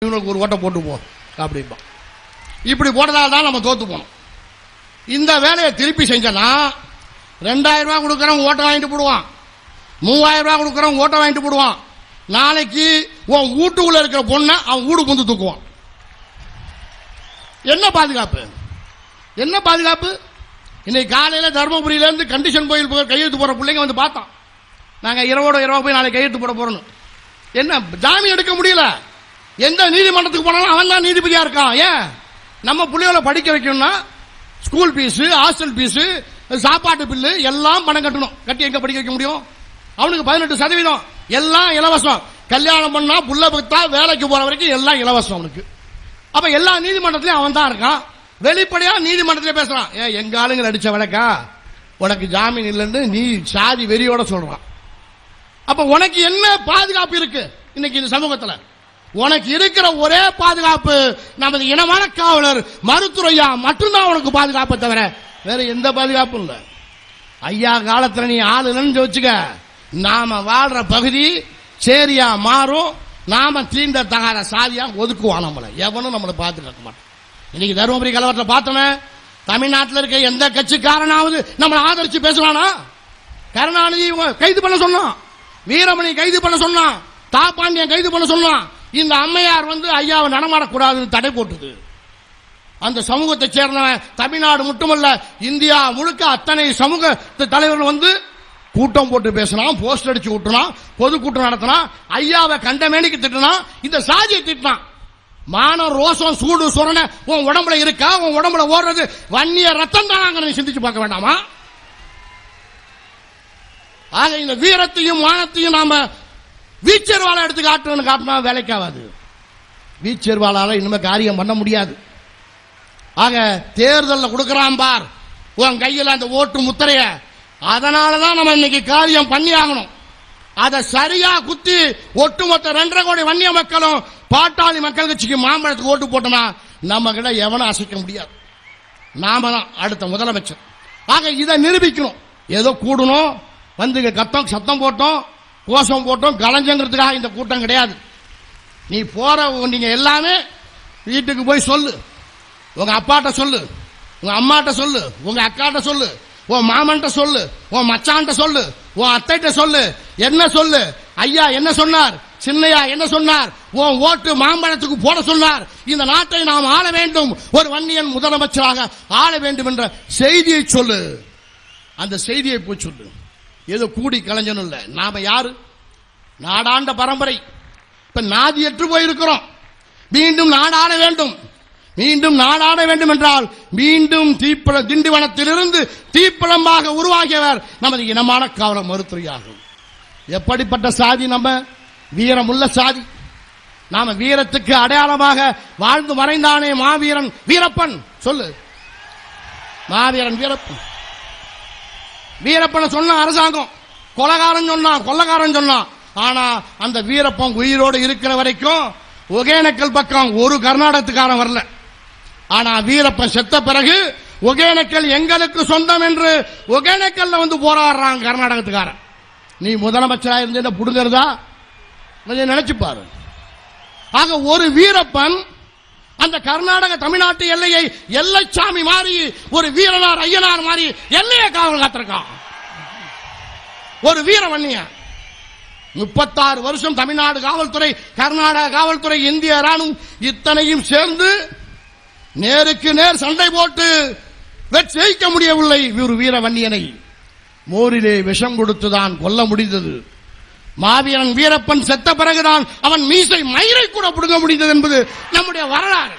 இவனுக்கு ஒரு ஓட்டை போட்டு போ அப்படிம்பா இப்படி போட்டதால தான் நம்ம தோத்து போனோம் இந்த வேலையை திருப்பி செஞ்சனா ரெண்டாயிரம் ரூபாய் கொடுக்குறவன் ஓட்டை வாங்கிட்டு போடுவான் மூவாயிரம் ரூபாய் கொடுக்குறவன் ஓட்டை வாங்கிட்டு போடுவான் நாளைக்கு உன் வீட்டுக்குள்ள இருக்கிற பொண்ணை அவன் வீடு புந்து தூக்குவான் என்ன பாதுகாப்பு என்ன பாதுகாப்பு இன்னைக்கு காலையில தருமபுரியில இருந்து கண்டிஷன் கோயில் போய் கையெழுத்து போற பிள்ளைங்க வந்து பார்த்தான் நாங்க இரவோட இரவா போய் நாளைக்கு கையெழுத்து போட போறோம் என்ன ஜாமீன் எடுக்க முடியல எந்த நீதிமன்றத்துக்கு போனாலும் அவன் தான் நீதிபதியா இருக்கான் ஏன் நம்ம பிள்ளைகளை படிக்க வைக்கணும்னா ஸ்கூல் ஃபீஸ் ஹாஸ்டல் ஃபீஸ் சாப்பாட்டு பில்லு எல்லாம் பணம் கட்டணும் கட்டி எங்க படிக்க வைக்க முடியும் அவனுக்கு பதினெட்டு சதவீதம் எல்லாம் இலவசம் கல்யாணம் பண்ணா புள்ள பத்தா வேலைக்கு போற வரைக்கும் எல்லாம் இலவசம் அவனுக்கு அப்ப எல்லா நீதிமன்றத்திலயும் அவன் தான் இருக்கான் வெளிப்படையா நீதிமன்றத்திலே பேசுறான் ஏன் எங்க ஆளுங்க அடிச்ச வழக்கா உனக்கு ஜாமீன் இல்லைன்னு நீ சாதி வெறியோட சொல்றான் அப்ப உனக்கு என்ன பாதுகாப்பு இருக்கு இன்னைக்கு இந்த சமூகத்துல உனக்கு இருக்கிற ஒரே பாதுகாப்பு நமது இனமான காவலர் மருத்துவரையா மட்டும்தான் உனக்கு பாதுகாப்பை தவிர வேற எந்த பாதுகாப்பும் இல்லை ஐயா காலத்துல நீ ஆளு இல்லைன்னு வச்சுக்க நாம வாழ்ற பகுதி சேரியா மாறும் நாம தீண்ட தகாத சாதியா ஒதுக்குவான் நம்மளை எவனும் நம்மளை பாதுகாக்க மாட்டான் இன்னைக்கு தருமபுரி கலவரத்தில் பார்த்தோமே தமிழ்நாட்டில் இருக்க எந்த கட்சிக்காரனாவது நம்மளை ஆதரிச்சு பேசுவானா கருணாநிதி இவங்க கைது பண்ண சொன்னான் வீரமணி கைது பண்ண சொன்னான் தாப்பாண்டியன் கைது பண்ண சொன்னான் இந்த அம்மையார் வந்து ஐயாவை நடமாடக்கூடாதுன்னு தடை போட்டுது அந்த சமூகத்தை சேர்ந்தவன் தமிழ்நாடு மட்டுமல்ல இந்தியா முழுக்க அத்தனை சமூக தலைவர்கள் வந்து கூட்டம் போட்டு பேசினான் போஸ்ட் அடிச்சு விட்டுனான் பொதுக்கூட்டம் நடத்தினான் ஐயாவை கண்டமேனிக்கு திட்டினான் இந்த சாதியை திட்டினான் மானம் ரோசம் சூடு சுரண உன் உடம்புல இருக்கா உன் உடம்புல ஓடுறது வன்னிய ரத்தம் தான் நீ சிந்திச்சு பார்க்க வேண்டாமா ஆக இந்த வீரத்தையும் மானத்தையும் நாம வீச்சர்வாலை எடுத்து காட்டுறோம்னு காட்டினா வேலைக்காகாது வீச்சர்வாளால இனிமே காரியம் பண்ண முடியாது ஆக தேர்தலில் கொடுக்கறான் பார் உன் கையில் அந்த ஓட்டு முத்திரைய அதனால தான் நம்ம இன்னைக்கு காரியம் பண்ணி ஆகணும் அதை சரியா குத்தி ஒட்டுமொத்த ரெண்டரை கோடி வன்னிய மக்களும் பாட்டாளி மக்கள் கட்சிக்கு மாம்பழத்துக்கு ஓட்டு போட்டோம்னா நம்ம கிட்ட எவனும் அசைக்க முடியாது நாம தான் அடுத்த முதலமைச்சர் ஆக இதை நிரூபிக்கணும் ஏதோ கூடணும் வந்து இங்க கத்தம் சத்தம் போட்டோம் கோஷம் போட்டோம் கலைஞ்சங்கிறதுக்காக இந்த கூட்டம் கிடையாது நீ போற நீங்க எல்லாமே வீட்டுக்கு போய் சொல்லு உங்க அப்பாட்ட சொல்லு உங்க அம்மாட்ட சொல்லு உங்க அக்காட்ட சொல்லு உன் மாமன்ட்ட சொல்லு உன் மச்சான்ட்ட சொல்லு உன் அத்தைட்ட சொல்லு என்ன சொல்லு ஐயா என்ன சொன்னார் சின்னையா என்ன சொன்னார் உன் ஓட்டு மாம்பழத்துக்கு போட சொன்னார் இந்த நாட்டை நாம் ஆள வேண்டும் ஒரு வன்னியன் முதலமைச்சராக ஆள வேண்டும் என்ற செய்தியை சொல்லு அந்த செய்தியை போய் சொல்லு ஏதோ கூடி கலைஞனும் இல்ல நாம யாரு நாடாண்ட பரம்பரை இப்ப நாதியற்று போயிருக்கிறோம் மீண்டும் நாடாட வேண்டும் மீண்டும் நாடாட வேண்டும் என்றால் மீண்டும் தீப்பழ திண்டிவனத்திலிருந்து தீப்பழமாக உருவாகியவர் நமது இனமான காவலர் மருத்துவராகும் எப்படிப்பட்ட சாதி நம்ம வீரமுள்ள சாதி நாம வீரத்துக்கு அடையாளமாக வாழ்ந்து மறைந்தானே மாவீரன் வீரப்பன் சொல்லு மாவீரன் வீரப்பன் வீரப்பனை சொன்ன அரசாங்கம் கொலகாரன் சொன்னான் கொள்ளக்காரன் சொன்னான் ஆனா அந்த வீரப்பன் உயிரோடு இருக்கிற வரைக்கும் ஒகேனக்கல் பக்கம் ஒரு கர்நாடகத்துக்காரன் வரல ஆனா வீரப்பன் செத்த பிறகு ஒகேனக்கல் எங்களுக்கு சொந்தம் என்று ஒகேனக்கல்ல வந்து போராடுறான் கர்நாடகத்துக்காரன் நீ முதலமைச்சரா இருந்த புடுங்கிறதா கொஞ்சம் நினைச்சு பாரு ஆக ஒரு வீரப்பன் அந்த கர்நாடக தமிழ்நாட்டு எல்லையை எல்லைச்சாமி மாறி ஒரு வீரனார் ஐயனார் மாறி எல்லையை காவல் காத்திருக்கான் ஒரு வீரவன்னிய முப்பத்தாறு வருஷம் தமிழ்நாடு காவல்துறை கர்நாடக காவல்துறை இந்திய ராணுவம் இத்தனையும் சேர்ந்து நேருக்கு நேர் சண்டை போட்டு வெற்றி ஜெயிக்க முடியவில்லை ஒரு வீரவன்னியனை மோரிலே விஷம் கொடுத்துதான் கொல்ல முடிந்தது மாவீரன் வீரப்பன் செத்த பிறகுதான் அவன் மீசை மயிரை கூட பிடுங்க முடிந்தது என்பது நம்முடைய வரலாறு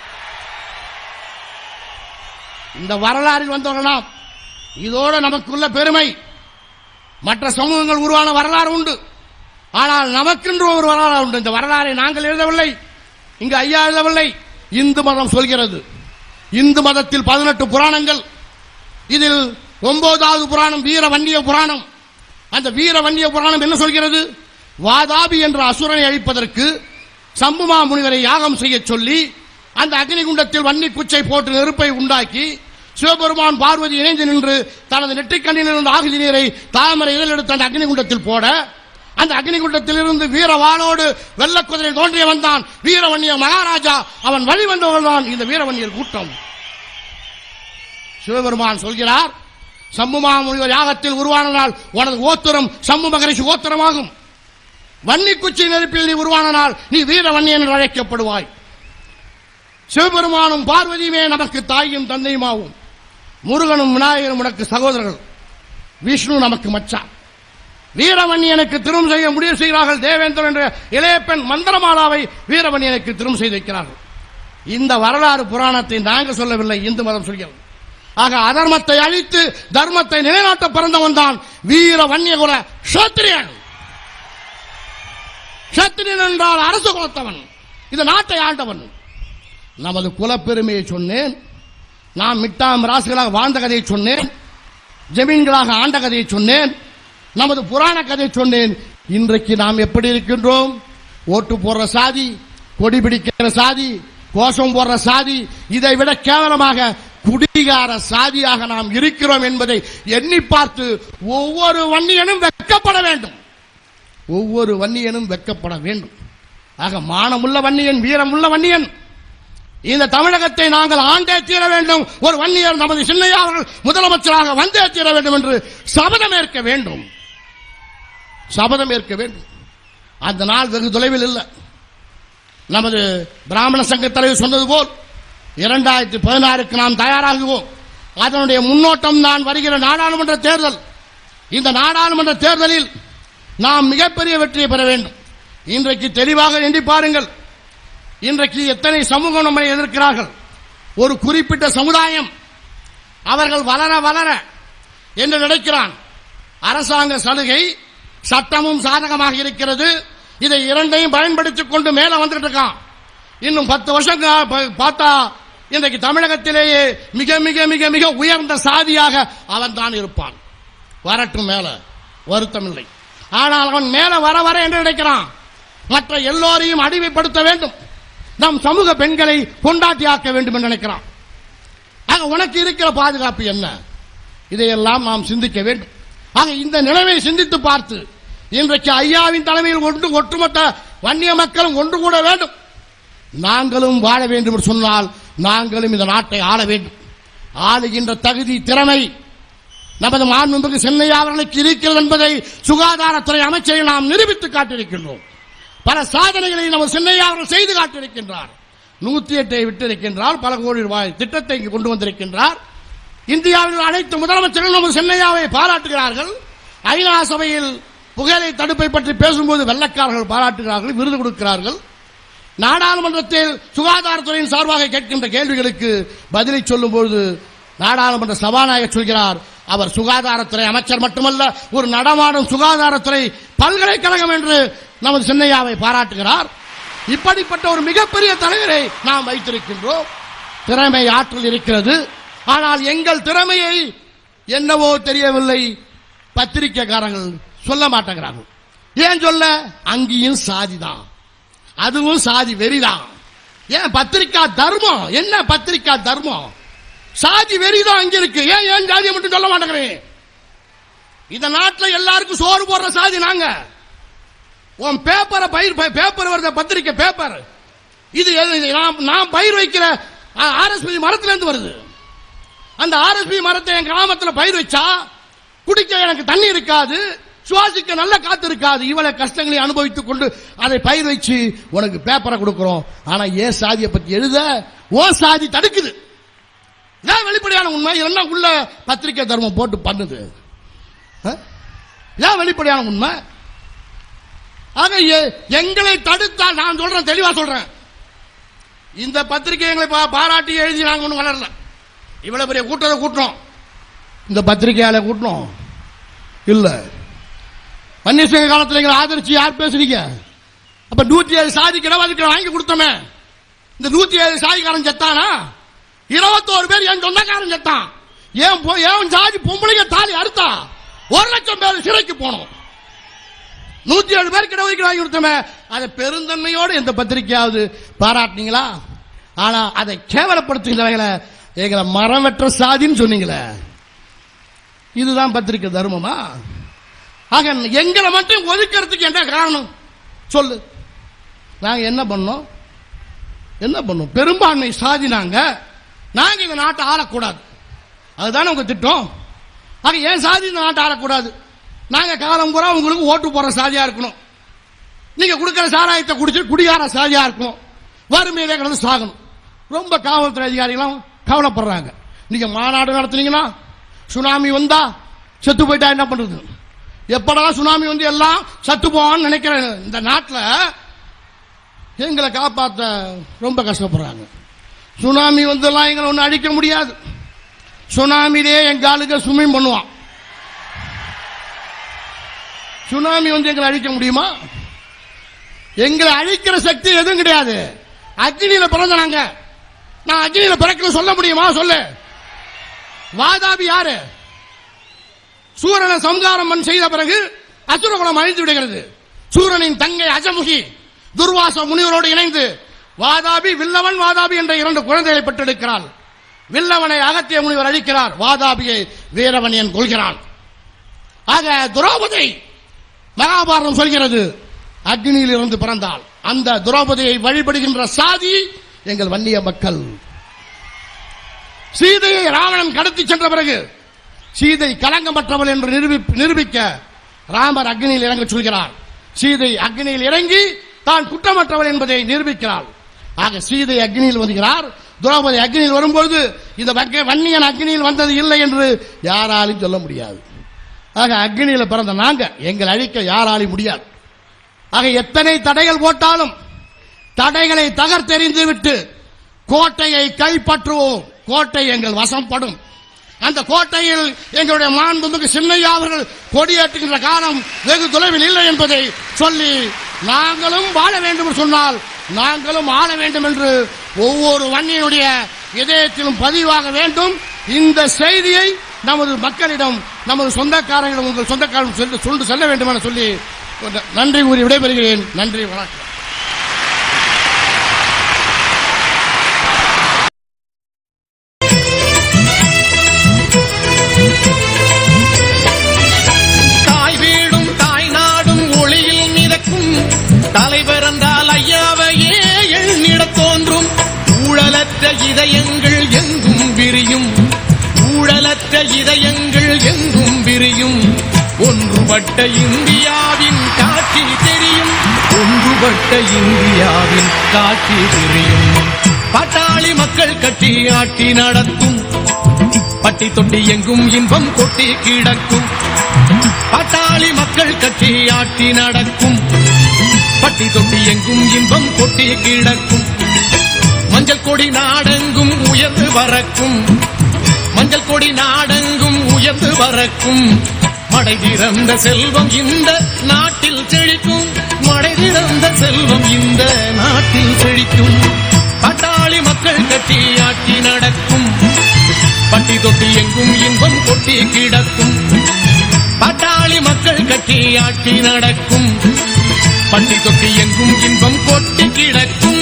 இந்த வரலாறில் வந்தவர்கள் நாம் இதோட நமக்குள்ள பெருமை மற்ற சமூகங்கள் உருவான வரலாறு உண்டு ஆனால் நமக்கென்று ஒரு வரலாறு உண்டு இந்த வரலாறை நாங்கள் எழுதவில்லை இங்கு ஐயா எழுதவில்லை இந்து மதம் சொல்கிறது இந்து மதத்தில் பதினெட்டு புராணங்கள் இதில் ஒன்பதாவது புராணம் வீர வன்னிய புராணம் அந்த வீர வன்னிய புராணம் என்ன சொல்கிறது வாதாபி என்ற அசுரனை அழிப்பதற்கு சம்புமா முனிவரை யாகம் செய்ய சொல்லி அந்த அக்னிகுண்டத்தில் வன்னி குச்சை போட்டு நெருப்பை உண்டாக்கி சிவபெருமான் பார்வதி இணைந்து நின்று தனது நெற்றிக்கண்ணில் இருந்த ஆகுதி நீரை தாமரை இதழ் எடுத்து அந்த அக்னிகுண்டத்தில் போட அந்த அக்னிகுண்டத்திலிருந்து வீரவாளோடு வெள்ளக்குதிரை தோன்றிய வந்தான் வீரவன்னிய மகாராஜா அவன் வழி வந்தவர்கள் தான் இந்த வீரவன்னியர் கூட்டம் சிவபெருமான் சொல்கிறார் சம்புமா முனிவர் யாகத்தில் உருவான நாள் உனது ஓத்துரம் சம்பு மகரிஷி ஓத்திரமாகும் வன்னி குச்சி நெருப்பில் நீ உருவான நாள் நீ வீரவன்னியன் என்று அழைக்கப்படுவாய் சிவபெருமானும் பார்வதியுமே நமக்கு தாயும் தந்தையுமாவும் முருகனும் விநாயகரும் உனக்கு சகோதரர்கள் விஷ்ணு நமக்கு மச்சான் வீரவன்னியனுக்கு திரும்ப செய்ய முடிவு செய்கிறார்கள் தேவேந்திரன் என்ற இளைய பெண் மந்திரமாலாவை வீரவன்னியனுக்கு திரும்ப செய்து வைக்கிறார்கள் இந்த வரலாறு புராணத்தை நாங்கள் சொல்லவில்லை இந்து மதம் சொல்கிறது ஆக அதர்மத்தை அழித்து தர்மத்தை நிலைநாட்ட பிறந்தவன் தான் வீர வன்னியகுல சத்திரியன் சத்திரியன் என்றால் அரசு குலத்தவன் இந்த நாட்டை ஆண்டவன் நமது குலப்பெருமையை சொன்னேன் நாம் மிட்டாம் ராசிகளாக வாழ்ந்த கதையை சொன்னேன் ஜமீன்களாக ஆண்ட கதையை சொன்னேன் நமது புராண கதையை சொன்னேன் இன்றைக்கு நாம் எப்படி இருக்கின்றோம் ஓட்டு போடுற சாதி கொடி பிடிக்கிற சாதி கோஷம் போடுற சாதி இதை விட கேவலமாக குடிகார சாதியாக நாம் இருக்கிறோம் என்பதை எண்ணி பார்த்து ஒவ்வொரு வன்னியனும் வெட்கப்பட வேண்டும் ஒவ்வொரு வன்னியனும் வெட்கப்பட வேண்டும் ஆக மானமுள்ள வன்னியன் வீரமுள்ள வன்னியன் இந்த தமிழகத்தை நாங்கள் ஆண்டே தீர வேண்டும் ஒரு வன்னியர் நமது சின்னையா அவர்கள் முதலமைச்சராக வந்தே தீர வேண்டும் என்று சபதம் ஏற்க வேண்டும் சபதம் ஏற்க வேண்டும் அந்த நாள் வெகு தொலைவில் இல்லை நமது பிராமண சங்க தலைவர் சொன்னது போல் இரண்டாயிரத்தி பதினாறுக்கு நாம் தயாராகுவோம் அதனுடைய முன்னோட்டம் தான் வருகிற நாடாளுமன்ற தேர்தல் இந்த நாடாளுமன்ற தேர்தலில் நாம் மிகப்பெரிய வெற்றியை பெற வேண்டும் இன்றைக்கு தெளிவாக எண்ணி பாருங்கள் இன்றைக்கு எத்தனை சமூகம் நம்மை எதிர்க்கிறார்கள் ஒரு குறிப்பிட்ட சமுதாயம் அவர்கள் வளர வளர என்று நினைக்கிறான் அரசாங்க சலுகை சட்டமும் சாதகமாக இருக்கிறது இதை இரண்டையும் பயன்படுத்திக் கொண்டு மேல வந்துட்டு இருக்கான் இன்னும் பத்து வருஷம் கா- ப- பார்த்தா இன்றைக்கு தமிழகத்திலேயே மிக மிக மிக மிக உயர்ந்த சாதியாக அவன் தான் இருப்பான் வரட்டும் மேல வருத்தமில்லை ஆனால் அவன் மேல வர வர என்று நினைக்கிறான் மற்ற எல்லோரையும் அடிமைப்படுத்த வேண்டும் நம் சமூக பெண்களை கொண்டாட்டியாக்க வேண்டும் என்று நினைக்கிறான் ஆக உனக்கு இருக்கிற பாதுகாப்பு என்ன இதையெல்லாம் நாம் சிந்திக்க வேண்டும் ஆக இந்த நிலைமை சிந்தித்து பார்த்து இன்றைக்கு ஐயாவின் தலைமையில் ஒன்று ஒட்டுமொத்த வன்னிய மக்களும் ஒன்று கூட வேண்டும் நாங்களும் வாழ வேண்டும் என்று சொன்னால் நாங்களும் இந்த நாட்டை ஆள வேண்டும் ஆளுகின்ற தகுதி திறமை நமது மாண்புமிகு சென்னையா அவர்களுக்கு இருக்கிறது என்பதை சுகாதாரத்துறை அமைச்சரை நாம் நிரூபித்து காட்டியிருக்கின்றோம் பல சாதனைகளை நமது சென்னையா அவர்கள் செய்து காட்டியிருக்கின்றார் நூத்தி எட்டை விட்டிருக்கின்றார் பல கோடி ரூபாய் திட்டத்தை இங்கு கொண்டு வந்திருக்கின்றார் இந்தியாவில் அனைத்து முதலமைச்சர்களும் நமது சென்னையாவை பாராட்டுகிறார்கள் ஐநா சபையில் புகையிலை தடுப்பை பற்றி பேசும்போது வெள்ளக்காரர்கள் பாராட்டுகிறார்கள் விருது கொடுக்கிறார்கள் நாடாளுமன்றத்தில் சுகாதாரத்துறையின் சார்பாக கேட்கின்ற கேள்விகளுக்கு பதிலை சொல்லும்போது நாடாளுமன்ற சபாநாயகர் சொல்கிறார் அவர் சுகாதாரத்துறை அமைச்சர் மட்டுமல்ல ஒரு நடமாடும் சுகாதாரத்துறை பல்கலைக்கழகம் என்று நமது சின்னையாவை பாராட்டுகிறார் இப்படிப்பட்ட ஒரு மிகப்பெரிய தலைவரை நாம் வைத்திருக்கின்றோம் திறமை ஆற்றல் இருக்கிறது ஆனால் எங்கள் திறமையை என்னவோ தெரியவில்லை பத்திரிக்கைக்காரர்கள் சொல்ல மாட்டேங்கிறார்கள் ஏன் சொல்ல அங்கேயும் சாதிதான் அதுவும் சாதி வெறிதான் ஏன் பத்திரிக்கா தர்மம் என்ன பத்திரிக்கா தர்மம் சாதி வெறிதான் அங்க இருக்கு ஏன் ஏன் ஜாதியை மட்டும் சொல்ல மாட்டேங்கிறேன் இந்த நாட்டுல எல்லாருக்கும் சோறு போடுற சாதி நாங்க உன் பேப்பரை பயிர் ப- பேப்பர் வருத பத்திரிக்கை பேப்பர் இது எது- இது நான் நான் பயிர் வைக்கிற ஆர்எஸ்பி மரத்துல இருந்து வருது அந்த ஆர்எஸ்பி மரத்தை என் கிராமத்துல பயிர் வச்சா குடிக்க எனக்கு தண்ணி இருக்காது சுவாசிக்க நல்ல காத்து இருக்காது இவ்வளவு கஷ்டங்களை அனுபவித்துக் கொண்டு அதை பயிர் வச்சு உனக்கு பேப்பரை கொடுக்கிறோம் ஆனா ஏன் சாதியை பத்தி எழுத ஓ சாதி தடுக்குது இதான் வெளிப்படையான உண்மை என்ன உள்ள பத்திரிக்கை தர்மம் போட்டு பண்ணுது ஆ? இதான் வெளிப்படையான உண்மை ஆக எ- எங்களை தடுத்தால் நான் சொல்றேன் தெளிவா சொல்றேன் இந்த பத்திரிகை எங்களை பா- பாராட்டி எழுதி நாங்க ஒன்றும் வளரல இவ்வளவு பெரிய கூட்டத்தை கூட்டணும் இந்த பத்திரிகையால கூட்டணும் இல்ல பன்னீர்செல்வம் காலத்துல எங்களை ஆதரிச்சு யார் பேசுறீங்க அப்ப நூத்தி ஏழு சாதிக்கு இடஒதுக்கீடு வாங்கி கொடுத்தோமே இந்த நூத்தி ஏழு சாதிக்காரன் செத்தானா இருபத்தோரு பேர் என் சொந்தக்காரன் செத்தான் ஏன் பொ- ஏன் சாதி பொம்பளைங்க தாலி அறுத்தா ஒரு லட்சம் பேர் சிறைக்கு போனோம் நூத்தி ஏழு பேருக்கு இடஒதுக்கீடு வாங்கி கொடுத்தோமே அதை பெருந்தன்மையோடு எந்த பத்திரிக்கையாவது பாராட்டினீங்களா ஆனா அதை கேவலப்படுத்துகிறவங்களை எங்களை மரம் வெற்ற சாதின்னு சொன்னீங்களே இதுதான் பத்திரிக்கை தர்மமா ஆக எங்களை மட்டும் ஒதுக்கிறதுக்கு என்ன காரணம் சொல்லு நாங்க என்ன பண்ணோம் என்ன பண்ணோம் பெரும்பான்மை சாதி நாங்க நாங்க இந்த நாட்டை ஆளக்கூடாது அதுதானே உங்க திட்டம் ஆக ஏன் சாதி இந்த நாட்டை ஆளக்கூடாது நாங்க காலம் பூரா உங்களுக்கு ஓட்டு போற சாதியா இருக்கணும் நீங்க கொடுக்கிற சாராயத்தை குடிச்சு குடிகார சாதியா இருக்கணும் வறுமையிலே கிடந்து சாகணும் ரொம்ப காவல்துறை அதிகாரிகளும் கவலைப்படுறாங்க நீங்க மாநாடு நடத்துனீங்கன்னா சுனாமி வந்தா செத்து போயிட்டா என்ன பண்றது எப்படா சுனாமி வந்து எல்லாம் சத்து போவான்னு நினைக்கிற இந்த நாட்டில் எங்களை காப்பாற்ற ரொம்ப கஷ்டப்படுறாங்க சுனாமி வந்தெல்லாம் எங்களை ஒன்றும் அழிக்க முடியாது சுனாமிலே எங்க ஆளுங்க ஸ்விம்மிங் பண்ணுவான் சுனாமி வந்து எங்களை அழிக்க முடியுமா எங்களை அழிக்கிற சக்தி எதுவும் கிடையாது அக்னியில பிறந்த நாங்க நான் அக்னியில பிறக்கல சொல்ல முடியுமா சொல்லு வாதாபி யாரு சூரனை சம்காரம் மண் செய்த பிறகு அசுரகுலம் அழிந்து விடுகிறது சூரனின் தங்கை அஜமுகி துர்வாச முனிவரோடு இணைந்து வாதாபி வில்லவன் வாதாபி என்ற இரண்டு குழந்தைகளை பெற்றெடுக்கிறாள் வில்லவனை அகத்திய முனிவர் அழிக்கிறார் வாதாபியை வீரவனியன் கொள்கிறான் ஆக துரோபதி மகாபாரதம் சொல்கிறது அக்னியில் இருந்து பிறந்தாள் அந்த துரோபதியை வழிபடுகின்ற சாதி எங்கள் வன்னிய மக்கள் சீதையை ராவணன் கடத்தி சென்ற பிறகு சீதை கலங்கமற்றவள் என்று நிரூபி- நிரூபிக்க ராமர் அக்னியில் இறங்க சொல்கிறார் சீதை அக்னியில் இறங்கி தான் குற்றமற்றவள் என்பதை நிரூபிக்கிறாள் ஆக சீதை அக்னியில் வருகிறார் துரோபதி அக்னியில் வரும்பொழுது இந்த வக்க- வன்னியன் அக்னியில் வந்தது இல்லை என்று யாராலும் சொல்ல முடியாது ஆக அக்னியில பிறந்த நாங்க எங்கள் அழிக்க யாராலும் முடியாது ஆக எத்தனை தடைகள் போட்டாலும் தடைகளை தகர்த்தெறிந்து விட்டு கோட்டையை கைப்பற்றுவோம் கோட்டை எங்கள் வசப்படும் அந்த கோட்டையில் எங்களுடைய மாண்புமிகு சின்னையா அவர்கள் கொடியேற்றுகின்ற காலம் வெகு தொலைவில் இல்லை என்பதை சொல்லி நாங்களும் வாழ வேண்டும் என்று சொன்னால் நாங்களும் ஆள வேண்டும் என்று ஒவ்வொரு வன்னியினுடைய இதயத்திலும் பதிவாக வேண்டும் இந்த செய்தியை நமது மக்களிடம் நமது சொந்தக்காரர்களிடம் உங்கள் சொந்தக்காரர்கள் சொல்லி சொல்லி செல்ல வேண்டும் என சொல்லி நன்றி கூறி விடைபெறுகிறேன் நன்றி வணக்கம் தாய் வீடும் தாய் நாடும் ஒளியில் மிதக்கும் தலைவர் என்றால் ஐயாவையே எண்ணிடத் தோன்றும் ஊழலற்ற இதயங்கள் எங்கும் விரியும் ஊழலற்ற இதயங்கள் எங்கும் விரியும் ஒன்றுபட்ட இந்தியாவின் காட்சி தெரியும் ஒன்றுபட்ட இந்தியாவின் காட்சி தெரியும் பட்டாளி மக்கள் கட்டி ஆட்டி நடத்தும் பட்டி தொட்டி எங்கும் இன்பம் கொட்டி கிடக்கும் பட்டாளி மக்கள் கட்சி ஆட்டி நடக்கும் பட்டி தொட்டி எங்கும் இன்பம் கொட்டி கிடக்கும் மஞ்சள் கொடி நாடெங்கும் உயர்ந்து வரக்கும் மஞ்சள் கொடி நாடெங்கும் உயர்ந்து வரக்கும் மடை திறந்த செல்வம் இந்த நாட்டில் செழிக்கும் மடை திறந்த செல்வம் இந்த நாட்டில் செழிக்கும் பட்டாளி மக்கள் கட்டி ஆட்டி நடக்கும் பட்டி தொட்டி எங்கும் இன்பம் கொட்டி கிடக்கும் பட்டாளி மக்கள் கட்டி ஆட்டி நடக்கும் பட்டி தொட்டி எங்கும் இன்பம் கொட்டி கிடக்கும்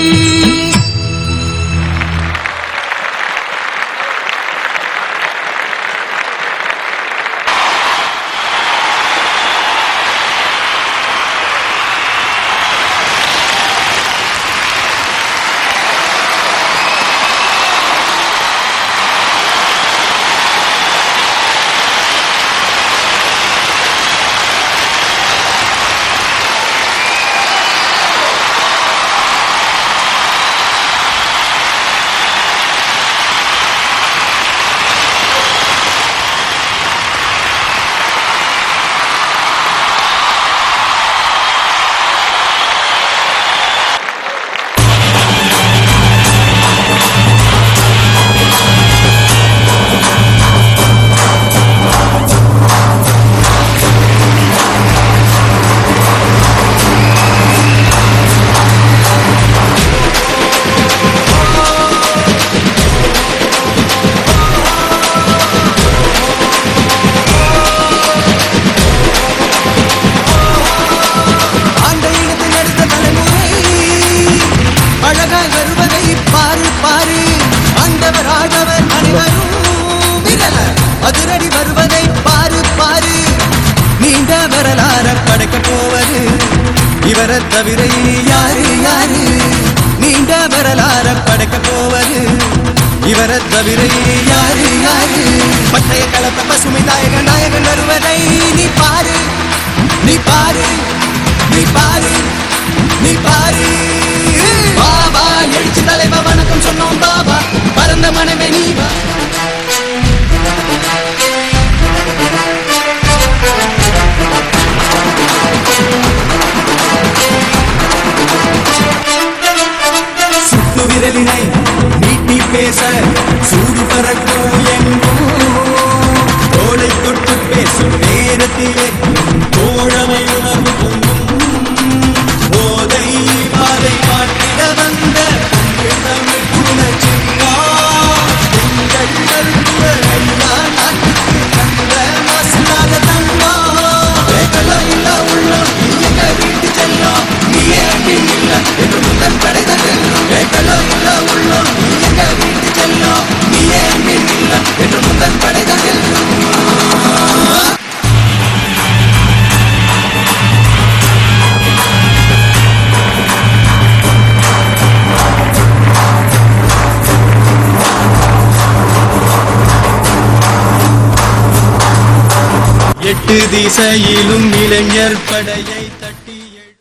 ஆண்ட இடத்தில் எடுத்த தலைமுறை அழகாய் வருவதை பாரு பாரு ஆண்டவர் ஆடவர் அனைவரும் விரல அதிரடி வருவதை பாரு பாரு நீண்ட வரலாறு இவரை தவிர இனி யாரு யாரு நீண்ட வரலாற படைக்க போவது இவரை தவிர இனி யாரு யாரு பட்டய கலப்ப பசுமை நாயக நாயகன் வருவதை நீ பாரு நீ பாரு நீ பாரு நீ பாரு பாபா எழுச்சி தலைவா வணக்கம் சொன்னோம் பாபா பரந்த மனமே நீ வா சுட்டு விரலினை நீட்டி பேச சூடு பறக்கும் எங்கும் தோளை தொட்டு பேசும் நேரத்திலே தோழமை உணர்வு பொங்கும் போதை பாதை மாற்றிட வந்த உங்கள் தமிழ் குணச்சிங்கா எங்கள் மருத்துவர் ஐயா நாட்டுக்கு தந்த மாசில்லாத தங்கம் வேகலாம் இல்ல உள்ளம் எங்க வீட்டு செல்லம் நீ ஏன் இல்ல என்று முதல் படைதது வேகலாம் இல்ல உள்ளம் எங்க வீட்டு செல்லம் நீ ஏன் இல்ல என்று முதல் படைதது எட்டு திசையிலும் இளைஞர் படையை தட்டி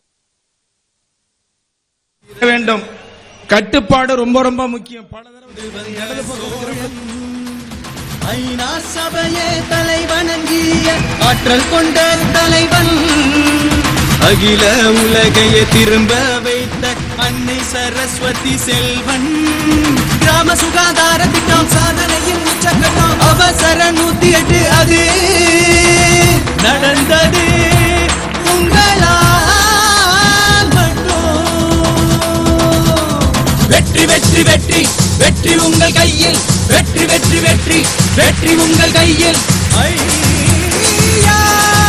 எழு- வேண்டும் கட்டுப்பாடு ரொம்ப ரொம்ப முக்கியம் பல தடவை இடது பக்கம் திரும்ப- ஐநா சபையே தலைவணங்கிய ஆற்றல் கொண்ட தலைவன் அகில உலகையே திரும்ப வைத்த அன்னை சரஸ்வதி செல்வன் கிராம சுகாதார திட்டம் சாதனையின் உச்சக்கட்டம் அவசர நூத்தி எட்டு அது நடந்தது உங்களால் மட்டும் வெற்றி வெற்றி வெற்றி வெற்றி உங்கள் கையில் வெற்றி வெற்றி வெற்றி வெற்றி உங்கள் கையில் ஐயா